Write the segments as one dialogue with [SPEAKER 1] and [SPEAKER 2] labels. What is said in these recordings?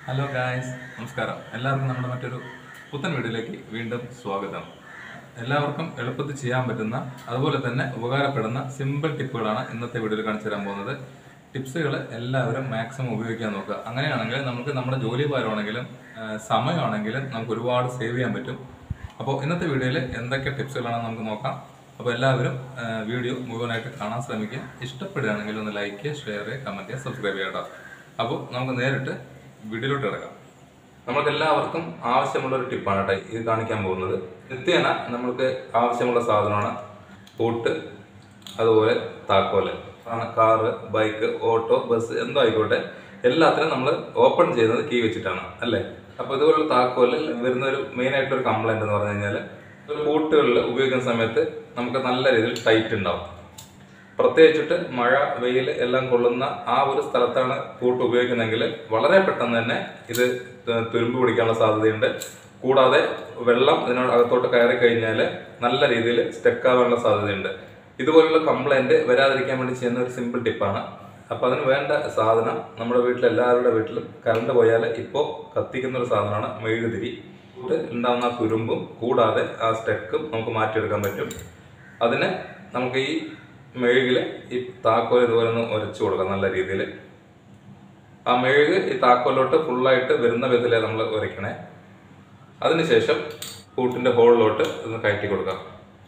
[SPEAKER 1] hello guys നമസ്കാരം എല്ലാവർക്കും നമ്മുടെ മറ്റൊരു പുത്തൻ വീഡിയോയിലേക്ക് വീണ്ടും സ്വാഗതം എല്ലാവർക്കും എളുപ്പത്തിൽ ചെയ്യാൻ പറ്റുന്ന അതുപോലെ തന്നെ ഉപകാരപ്പെടുന്ന സിമ്പിൾ ടിപ്പുകളാണ് ഇന്നത്തെ വീഡിയോയിൽ കാണിച്ചു തരാൻ പോകുന്നത് ടിപ്സുകൾ എല്ലാവരും മാക്സിമം ഉപയോഗിക്കാൻ നോക്കുക അങ്ങനെയാണെങ്കിൽ നമുക്ക് നമ്മുടെ ജോലി ഭാരമാണെങ്കിലും ആ, സമയമാണെങ്കിലും നമുക്ക് ഒരുപാട് സേവ് ചെയ്യാൻ പറ്റും അപ്പോൾ ഇന്നത്തെ വീഡിയോയിൽ എന്തൊക്കെ ടിപ്സുകളാണെന്ന് നമുക്ക് നോക്കാം അപ്പോൾ എല്ലാവരും ആ, വീഡിയോ മുഴുവനായിട്ട് കാണാൻ ശ്രമിക്കുക ഇഷ്ടപ്പെടുകയാണെങ്കിൽ ഒന്ന് ലൈക്ക് ചെയ്യുക ഷെയർ ചെയ്യുക കമൻറ്റ് ചെയ്യുക സബ്സ്ക്രൈബ് ചെയ്യുക കേട്ടോ അപ്പോൾ നമുക്ക് നേരിട്ട് വീഡിയോയിലോട്ട് കിടക്കാം നമുക്ക് എല്ലാവർക്കും ആവശ്യമുള്ള ഒരു ടിപ്പാണ് കേട്ടോ ഇത് കാണിക്കാൻ പോകുന്നത് നിത്യേന നമ്മൾക്ക് ആവശ്യമുള്ള സാധനമാണ് പൂട്ട് അതുപോലെ താക്കോല് ആണ് കാറ് ബൈക്ക് ഓട്ടോ ബസ് എന്തോ ആയിക്കോട്ടെ എല്ലാത്തിനും നമ്മൾ ഓപ്പൺ ചെയ്യുന്നത് കീ വെച്ചിട്ടാണ് അല്ലേ അപ്പോൾ ഇതുപോലുള്ള താക്കോലിൽ വരുന്ന ഒരു മെയിൻ ആയിട്ടൊരു കംപ്ലൈന്റ് എന്ന് പറഞ്ഞു കഴിഞ്ഞാൽ ഒരു പൂട്ടുകളിൽ ഉപയോഗിക്കുന്ന സമയത്ത് നമുക്ക് നല്ല രീതിയിൽ ടൈറ്റ് ഉണ്ടാവും പ്രത്യേകിച്ചിട്ട് മഴ വെയിൽ എല്ലാം കൊള്ളുന്ന ആ ഒരു സ്ഥലത്താണ് പൂട്ട് ഉപയോഗിക്കുന്നതെങ്കിൽ വളരെ പെട്ടെന്ന് തന്നെ ഇത് ത- തുരുമ്പ് പിടിക്കാനുള്ള സാധ്യതയുണ്ട് കൂടാതെ വെള്ളം ഇതിനോട് അകത്തോട്ട് കയറി കഴിഞ്ഞാൽ നല്ല രീതിയിൽ സ്റ്റക്ക് ആവാനുള്ള സാധ്യതയുണ്ട് ഇതുപോലുള്ള കംപ്ലൈന്റ് വരാതിരിക്കാൻ വേണ്ടി ചെയ്യുന്ന ഒരു സിമ്പിൾ ടിപ്പാണ് അപ്പൊ അതിന് വേണ്ട സാധനം നമ്മുടെ വീട്ടിൽ എല്ലാവരുടെ വീട്ടിലും കറണ്ട് പോയാൽ ഇപ്പോൾ കത്തിക്കുന്ന ഒരു സാധനമാണ് മെഴുകുതിരി ഇത് ഉണ്ടാകുന്ന ആ തുരുമ്പും കൂടാതെ ആ സ്റ്റെക്കും നമുക്ക് മാറ്റിയെടുക്കാൻ പറ്റും അതിന് നമുക്ക് ഈ മെഴുകില് ഈ താക്കോൽ ഇതുപോലെ ഒന്ന് ഉരച്ചു കൊടുക്കാം നല്ല രീതിയിൽ ആ മെഴുക് ഈ താക്കോലിലോട്ട് ഫുള്ളായിട്ട് വരുന്ന വിധത്തിലേ നമ്മൾ ഉരയ്ക്കണേ അതിനുശേഷം കൂട്ടിന്റെ ഹോളിലോട്ട് ഒന്ന് കയറ്റി കൊടുക്കാം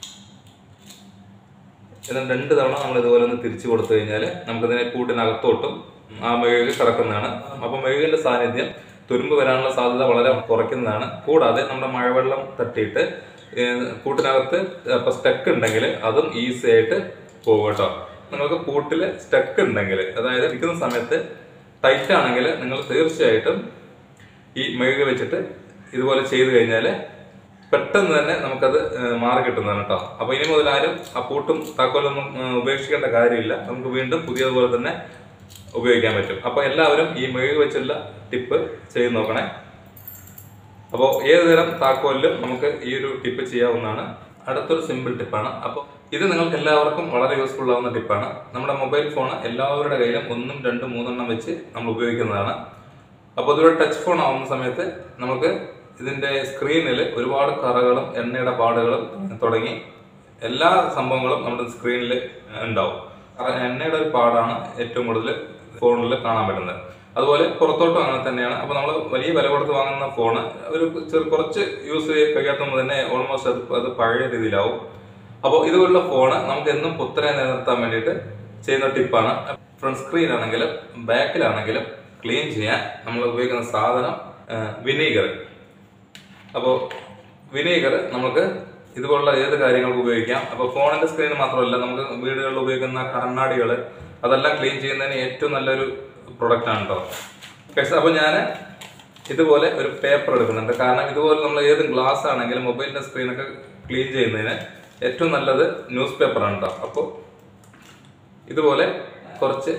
[SPEAKER 1] ഇതിന് രണ്ട് തവണ നമ്മൾ ഇതുപോലെ ഒന്ന് തിരിച്ചു കൊടുത്തു കഴിഞ്ഞാൽ നമുക്കിതിനെ കൂട്ടിനകത്തോട്ടും ആ മെഴുക് കിടക്കുന്നതാണ് അപ്പം മെഴുകിന്റെ സാന്നിധ്യം തുരുമ്പ് വരാനുള്ള സാധ്യത വളരെ കുറയ്ക്കുന്നതാണ് കൂടാതെ നമ്മുടെ മഴവെള്ളം തട്ടിയിട്ട് ഏഹ് കൂട്ടിനകത്ത് ഇപ്പൊ സ്റ്റക്ക് ഉണ്ടെങ്കിൽ അതും ഈസി ആയിട്ട് പോകും കേട്ടോ നിങ്ങൾക്ക് പൂട്ടിൽ സ്റ്റക്ക് ഉണ്ടെങ്കിൽ അതായത് ഇരിക്കുന്ന സമയത്ത് ടൈറ്റ് ആണെങ്കിൽ നിങ്ങൾ തീർച്ചയായിട്ടും ഈ മെഴുക് വെച്ചിട്ട് ഇതുപോലെ ചെയ്തു കഴിഞ്ഞാൽ പെട്ടെന്ന് തന്നെ നമുക്കത് ഏഹ്, മാറി കിട്ടുന്നതാണ് കേട്ടോ അപ്പൊ ഇനി മുതൽ ആരും ആ പൂട്ടും താക്കോലൊന്നും ഏഹ്, ഉപേക്ഷിക്കേണ്ട കാര്യമില്ല നമുക്ക് വീണ്ടും പുതിയതുപോലെ തന്നെ ഉപയോഗിക്കാൻ പറ്റും അപ്പൊ എല്ലാവരും ഈ മെഴുക് വെച്ചുള്ള ടിപ്പ് ചെയ്ത് നോക്കണേ അപ്പോൾ ഏത് തരം താക്കോലിലും നമുക്ക് ഈ ഒരു ടിപ്പ് ചെയ്യാവുന്നതാണ് അടുത്തൊരു സിമ്പിൾ ടിപ്പാണ് അപ്പോൾ ഇത് നിങ്ങൾക്ക് എല്ലാവർക്കും വളരെ യൂസ്ഫുൾ ആവുന്ന ടിപ്പാണ് നമ്മുടെ മൊബൈൽ ഫോൺ എല്ലാവരുടെ കയ്യിലും ഒന്നും രണ്ടും മൂന്നെണ്ണം വെച്ച് നമ്മൾ ഉപയോഗിക്കുന്നതാണ് അപ്പോൾ ഇതൊരു ടച്ച് ഫോൺ ആവുന്ന സമയത്ത് നമുക്ക് ഇതിന്റെ സ്ക്രീനിൽ ഒരുപാട് കറകളും എണ്ണയുടെ പാടുകളും തുടങ്ങി എല്ലാ സംഭവങ്ങളും നമ്മുടെ സ്ക്രീനിൽ ഉണ്ടാവും കാരണം എണ്ണയുടെ ഒരു പാടാണ് ഏറ്റവും കൂടുതൽ ഫോണിൽ കാണാൻ പറ്റുന്നത് അതുപോലെ പുറത്തോട്ടും അങ്ങനെ തന്നെയാണ് അപ്പോൾ നമ്മൾ വലിയ വില കൊടുത്ത് വാങ്ങുന്ന ഫോണ് ഒരു ചെറു കുറച്ച് യൂസ് കഴിയാത്തുമ്പോൾ തന്നെ ഓൾമോസ്റ്റ് അത് അത് പഴയ രീതിയിലാവും അപ്പോൾ ഇതുപോലുള്ള ഫോണ് നമുക്ക് എന്നും പുത്തനെ നിലനിർത്താൻ വേണ്ടിയിട്ട് ചെയ്യുന്ന ടിപ്പാണ് ഫ്രണ്ട് സ്ക്രീൻ ആണെങ്കിലും ബാക്കിലാണെങ്കിലും ക്ലീൻ ചെയ്യാൻ നമ്മൾ ഉപയോഗിക്കുന്ന സാധനം വിനീഗർ അപ്പോൾ വിനീഗർ നമുക്ക് ഇതുപോലുള്ള ഏത് കാര്യങ്ങൾക്ക് ഉപയോഗിക്കാം അപ്പോൾ ഫോണിന്റെ സ്ക്രീൻ മാത്രമല്ല നമുക്ക് വീടുകളിൽ ഉപയോഗിക്കുന്ന കണ്ണാടികൾ അതെല്ലാം ക്ലീൻ ചെയ്യുന്നതിന് ഏറ്റവും നല്ലൊരു പ്രൊഡക്റ്റ് ആണ് കേട്ടോ പക്ഷേ അപ്പോൾ ഞാൻ ഇതുപോലെ ഒരു പേപ്പർ എടുക്കുന്നുണ്ട് കാരണം ഇതുപോലെ നമ്മൾ ഏത് ഗ്ലാസ് ആണെങ്കിലും മൊബൈലിന്റെ സ്ക്രീനൊക്കെ ക്ലീൻ ചെയ്യുന്നതിന് ഏറ്റവും നല്ലത് ന്യൂസ് പേപ്പറാണ് കേട്ടോ അപ്പോൾ ഇതുപോലെ കുറച്ച്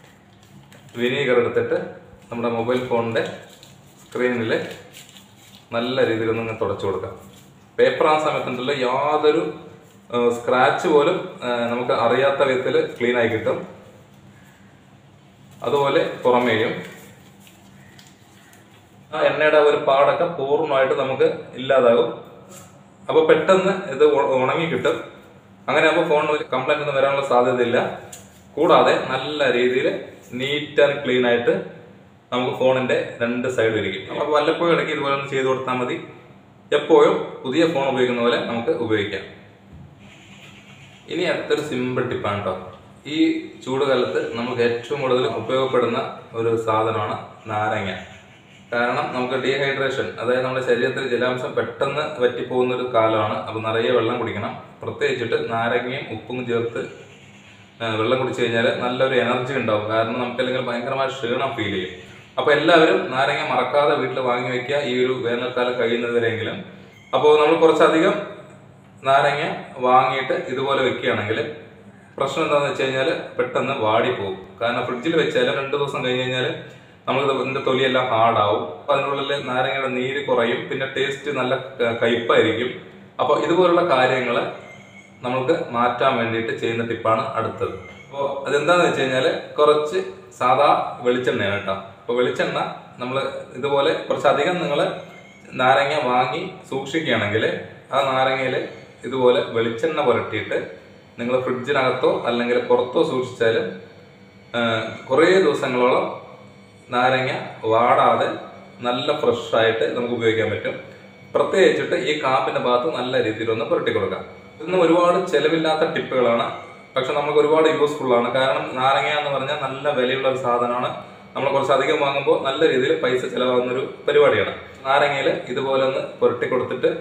[SPEAKER 1] വിനീഗർ എടുത്തിട്ട് നമ്മുടെ മൊബൈൽ ഫോണിന്റെ സ്ക്രീനിൽ നല്ല രീതിയിൽ ഒന്ന് തുടച്ചു കൊടുക്കാം പേപ്പർ ആ സമയത്തുണ്ടല്ലോ യാതൊരു സ്ക്രാച്ച് പോലും ആ, നമുക്ക് അറിയാത്ത വിധത്തിൽ ക്ലീൻ ആയി കിട്ടും അതുപോലെ പുറമേയും ആ എണ്ണയുടെ ആ ഒരു പാടൊക്കെ പൂർണ്ണമായിട്ട് നമുക്ക് ഇല്ലാതാകും അപ്പോൾ പെട്ടെന്ന് ഇത് ഉ- ഉണങ്ങി കിട്ടും അങ്ങനെ ആകുമ്പോൾ ഫോണിന് കംപ്ലൈന്റ് ഒന്നും വരാനുള്ള സാധ്യതയില്ല കൂടാതെ നല്ല രീതിയിൽ നീറ്റ് ആൻഡ് ക്ലീൻ ആയിട്ട് നമുക്ക് ഫോണിന്റെ രണ്ട് സൈഡ് ഇരിക്കും അപ്പോൾ വല്ലപ്പോഴും ഇടയ്ക്ക് ഇതുപോലെ ഒന്ന് ചെയ്ത് കൊടുത്താൽ മതി എപ്പോഴും പുതിയ ഫോൺ ഉപയോഗിക്കുന്ന പോലെ നമുക്ക് ഉപയോഗിക്കാം ഇനി അടുത്തൊരു സിമ്പിൾ ടിപ്പാണ് കേട്ടോ ഈ ചൂടുകാലത്ത് നമുക്ക് ഏറ്റവും കൂടുതൽ ഉപയോഗപ്പെടുന്ന ഒരു സാധനമാണ് നാരങ്ങ കാരണം നമുക്ക് ഡീഹൈഡ്രേഷൻ അതായത് നമ്മുടെ ശരീരത്തിൽ ജലാംശം പെട്ടെന്ന് വറ്റിപ്പോകുന്ന ഒരു കാലമാണ് അപ്പോൾ നിറയെ വെള്ളം കുടിക്കണം പ്രത്യേകിച്ചിട്ട് നാരങ്ങയും ഉപ്പും ചേർത്ത് ആ, വെള്ളം കുടിച്ചു കഴിഞ്ഞാൽ നല്ലൊരു എനർജി ഉണ്ടാവും കാരണം നമുക്ക് അല്ലെങ്കിൽ ഭയങ്കരമായ ക്ഷീണം ഫീൽ ചെയ്യും അപ്പോൾ എല്ലാവരും നാരങ്ങ മറക്കാതെ വീട്ടിൽ വാങ്ങി വെക്കുക ഈ ഒരു വേനൽക്കാലം കഴിയുന്നതുവരെയെങ്കിലും അപ്പോൾ നമ്മൾ കുറച്ചധികം നാരങ്ങ വാങ്ങിയിട്ട് ഇതുപോലെ വെക്കുകയാണെങ്കിൽ പ്രശ്നം എന്താണെന്ന് വെച്ച് കഴിഞ്ഞാൽ പെട്ടെന്ന് വാടിപ്പോകും കാരണം ഫ്രിഡ്ജിൽ വെച്ചാൽ രണ്ട് ദിവസം കഴിഞ്ഞ് കഴിഞ്ഞാൽ നമ്മൾ ഇതിന്റെ തൊലിയെല്ലാം ഹാർഡാവും അപ്പൊ അതിനുള്ളിൽ നാരങ്ങയുടെ നീര് കുറയും പിന്നെ ടേസ്റ്റ് നല്ല ക- കയ്പായിരിക്കും അപ്പോൾ ഇതുപോലുള്ള കാര്യങ്ങൾ നമുക്ക് മാറ്റാൻ വേണ്ടിയിട്ട് ചെയ്യുന്ന ടിപ്പാണ് അടുത്തത് അപ്പോൾ അതെന്താന്ന് വെച്ച് കഴിഞ്ഞാൽ കുറച്ച് സാധാ വെളിച്ചെണ്ണയാണ് കേട്ടോ അപ്പോൾ വെളിച്ചെണ്ണ നമ്മൾ ഇതുപോലെ കുറച്ചധികം നിങ്ങൾ നാരങ്ങ വാങ്ങി സൂക്ഷിക്കുകയാണെങ്കിൽ ആ നാരങ്ങയിൽ ഇതുപോലെ വെളിച്ചെണ്ണ പുരട്ടിയിട്ട് നിങ്ങൾ ഫ്രിഡ്ജിനകത്തോ അല്ലെങ്കിൽ പുറത്തോ സൂക്ഷിച്ചാൽ കുറേ ദിവസങ്ങളോളം നാരങ്ങ വാടാതെ നല്ല ഫ്രഷ് ആയിട്ട് നമുക്ക് ഉപയോഗിക്കാൻ പറ്റും പ്രത്യേകിച്ചിട്ട് ഈ കാമ്പിന്റെ ഭാഗത്ത് നല്ല രീതിയിൽ ഒന്ന് പുരട്ടി കൊടുക്കാം ഇന്ന് ഒരുപാട് ചെലവില്ലാത്ത ടിപ്പുകളാണ് പക്ഷെ നമുക്ക് ഒരുപാട് യൂസ്ഫുൾ ആണ് കാരണം നാരങ്ങ എന്ന് പറഞ്ഞാൽ നല്ല വിലയുള്ള ഒരു സാധനമാണ് നമ്മൾ കുറച്ചധികം വാങ്ങുമ്പോൾ നല്ല രീതിയിൽ പൈസ ചിലവാകുന്ന ഒരു പരിപാടിയാണ് നാരങ്ങയിൽ ഇതുപോലെ ഒന്ന് പുരട്ടി കൊടുത്തിട്ട്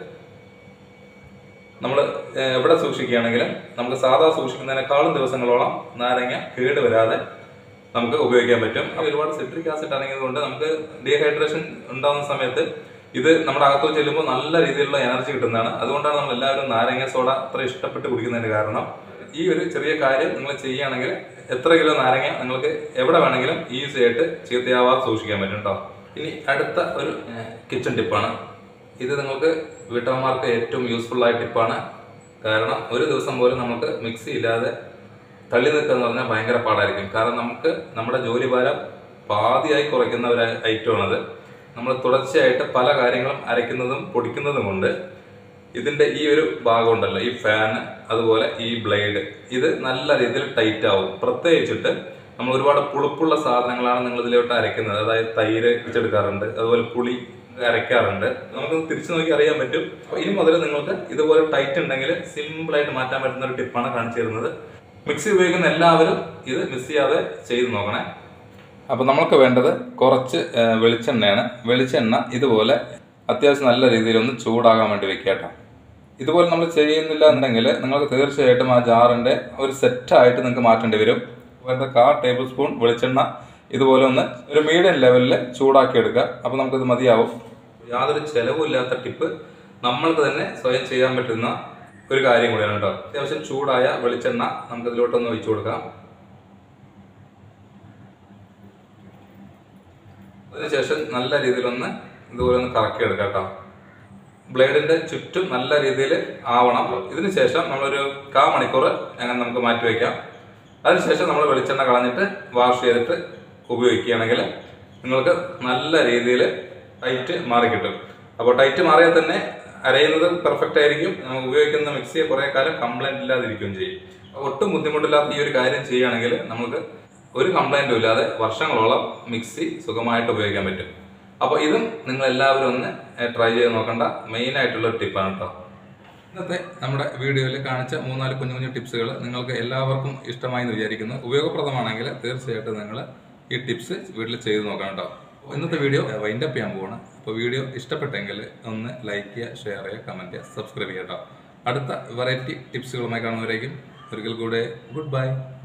[SPEAKER 1] നമ്മൾ എവിടെ സൂക്ഷിക്കുകയാണെങ്കിലും നമുക്ക് സാധാ സൂക്ഷിക്കുന്നതിനേക്കാളും ദിവസങ്ങളോളം നാരങ്ങ കേട് വരാതെ നമുക്ക് ഉപയോഗിക്കാൻ പറ്റും ഒരുപാട് സിട്രിക് ആസിഡ് അടങ്ങിയതുകൊണ്ട് നമുക്ക് ഡീഹൈഡ്രേഷൻ ഉണ്ടാകുന്ന സമയത്ത് ഇത് നമ്മുടെ അകത്ത് ചെല്ലുമ്പോൾ നല്ല രീതിയിലുള്ള എനർജി കിട്ടുന്നതാണ് അതുകൊണ്ടാണ് നമ്മൾ എല്ലാവരും നാരങ്ങ സോഡ അത്ര ഇഷ്ടപ്പെട്ട് കുടിക്കുന്നതിന്റെ കാരണം ഈ ഒരു ചെറിയ കാര്യം നിങ്ങൾ ചെയ്യുകയാണെങ്കിൽ എത്ര കിലോ നാരങ്ങ നിങ്ങൾക്ക് എവിടെ വേണമെങ്കിലും ഈസി ആയിട്ട് ചീത്തയാവാതെ സൂക്ഷിക്കാൻ പറ്റും കേട്ടോ ഇനി അടുത്ത ഒരു കിച്ചൺ ടിപ്പാണ് ഇത് നിങ്ങൾക്ക് വീട്ടമ്മമാർക്ക് ഏറ്റവും യൂസ്ഫുൾ ആയ ടിപ്പാണ് കാരണം ഒരു ദിവസം പോലും നമുക്ക് മിക്സി ഇല്ലാതെ തള്ളി നിൽക്കുക എന്ന് പറഞ്ഞാൽ ഭയങ്കര പാടായിരിക്കും കാരണം നമുക്ക് നമ്മുടെ ജോലി ഭാരം പാതിയായി കുറയ്ക്കുന്ന ഒരു ഐറ്റമാണത് നമ്മൾ തുടർച്ചയായിട്ട് പല കാര്യങ്ങളും അരയ്ക്കുന്നതും പൊടിക്കുന്നതും കൊണ്ട് ഇതിന്റെ ഈ ഒരു ഭാഗം ഉണ്ടല്ലോ ഈ ഫാൻ അതുപോലെ ഈ ബ്ലേഡ് ഇത് നല്ല രീതിയിൽ ടൈറ്റ് ആവും പ്രത്യേകിച്ചിട്ട് നമ്മൾ ഒരുപാട് പുളിപ്പുള്ള സാധനങ്ങളാണ് നിങ്ങൾ ഇതിലോട്ട് അരയ്ക്കുന്നത് അതായത് തൈര് വെച്ചെടുക്കാറുണ്ട് അതുപോലെ പുളി അരയ്ക്കാറുണ്ട് നമുക്ക് തിരിച്ചു നോക്കി അറിയാൻ പറ്റും അപ്പൊ ഇനി മുതൽ നിങ്ങൾക്ക് ഇതുപോലെ ടൈറ്റ് ഉണ്ടെങ്കിൽ സിമ്പിൾ ആയിട്ട് മാറ്റാൻ പറ്റുന്ന ഒരു ടിപ്പാണ് കാണിച്ചു തരുന്നത് മിക്സി ഉപയോഗിക്കുന്ന എല്ലാവരും ഇത് മിസ് ചെയ്യാതെ ചെയ്ത് നോക്കണേ അപ്പോൾ നമുക്ക് വേണ്ടത് കുറച്ച് ആ, വെളിച്ചെണ്ണയാണ് വെളിച്ചെണ്ണ ഇതുപോലെ അത്യാവശ്യം നല്ല രീതിയിൽ ഒന്ന് ചൂടാകാൻ വേണ്ടി വെക്കുക കേട്ടോ ഇതുപോലെ നമ്മൾ ചെയ്യുന്നില്ല എന്നുണ്ടെങ്കിൽ നിങ്ങൾക്ക് തീർച്ചയായിട്ടും ആ ജാറിന്റെ ഒരു സെറ്റായിട്ട് നിങ്ങൾക്ക് മാറ്റേണ്ടി വരും വേണ്ട കാ ടേബിൾ സ്പൂൺ വെളിച്ചെണ്ണ ഇതുപോലെ ഒന്ന് ഒരു മീഡിയം ലെവലിൽ ചൂടാക്കി എടുക്കുക അപ്പോൾ നമുക്കിത് മതിയാവും യാതൊരു ചെലവുമില്ലാത്ത ടിപ്പ് നമ്മൾക്ക് തന്നെ സ്വയം ചെയ്യാൻ പറ്റുന്ന ഒരു കാര്യം കൂടിയാണ് കേട്ടോ അത്യാവശ്യം ചൂടായ വെളിച്ചെണ്ണ നമുക്ക് ഇതിലോട്ടൊന്ന് ഒഴിച്ചു കൊടുക്കാം അതിനുശേഷം നല്ല രീതിയിലൊന്ന് ഇതുപോലെ ഒന്ന് കറക്കി എടുക്കാം കേട്ടോ ബ്ലേഡിന്റെ ചുറ്റും നല്ല രീതിയിൽ ആവണം ഇതിന് ശേഷം നമ്മളൊരു കാ മണിക്കൂർ അങ്ങനെ നമുക്ക് മാറ്റി വയ്ക്കാം അതിനുശേഷം നമ്മൾ വെളിച്ചെണ്ണ കളഞ്ഞിട്ട് വാഷ് ചെയ്തിട്ട് ഉപയോഗിക്കുകയാണെങ്കിൽ നിങ്ങൾക്ക് നല്ല രീതിയിൽ ടൈറ്റ് മാറി കിട്ടും അപ്പോൾ ടൈറ്റ് മാറിയാൽ തന്നെ അരയുന്നത് പെർഫെക്റ്റ് ആയിരിക്കും നമുക്ക് ഉപയോഗിക്കുന്ന മിക്സിയെ കുറെ കാലം കംപ്ലൈന്റ് ഇല്ലാതിരിക്കുകയും ചെയ്യും അപ്പോൾ ഒട്ടും ബുദ്ധിമുട്ടില്ലാത്ത ഈ ഒരു കാര്യം ചെയ്യുകയാണെങ്കിൽ നമുക്ക് ഒരു കംപ്ലൈന്റും ഇല്ലാതെ വർഷങ്ങളോളം മിക്സി സുഖമായിട്ട് ഉപയോഗിക്കാൻ പറ്റും അപ്പോൾ ഇതും നിങ്ങൾ എല്ലാവരും ഒന്ന് ട്രൈ ചെയ്ത് നോക്കേണ്ട മെയിൻ ആയിട്ടുള്ള ഒരു ടിപ്പാണ് കേട്ടോ ഇന്നത്തെ നമ്മുടെ വീഡിയോയിൽ കാണിച്ച മൂന്നാല് കുഞ്ഞു കുഞ്ഞു ടിപ്സുകൾ നിങ്ങൾക്ക് എല്ലാവർക്കും ഇഷ്ടമായി എന്ന് വിചാരിക്കുന്നു ഉപയോഗപ്രദമാണെങ്കിൽ തീർച്ചയായിട്ടും നിങ്ങൾ ഈ ടിപ്സ് വീട്ടിൽ ചെയ്ത് നോക്കണം കേട്ടോ അപ്പോൾ ഇന്നത്തെ വീഡിയോ വൈൻഡപ്പ് ചെയ്യാൻ പോവാണ് അപ്പോൾ വീഡിയോ ഇഷ്ടപ്പെട്ടെങ്കിൽ ഒന്ന് ലൈക്ക് ചെയ്യുക ഷെയർ ചെയ്യുക കമൻറ്റ് ചെയ്യുക സബ്സ്ക്രൈബ് ചെയ്യുക കേട്ടോ അടുത്ത വെറൈറ്റി ടിപ്സുകളുമായി കാണുന്നവരേക്കും ഒരിക്കൽ കൂടെ ഗുഡ് ബൈ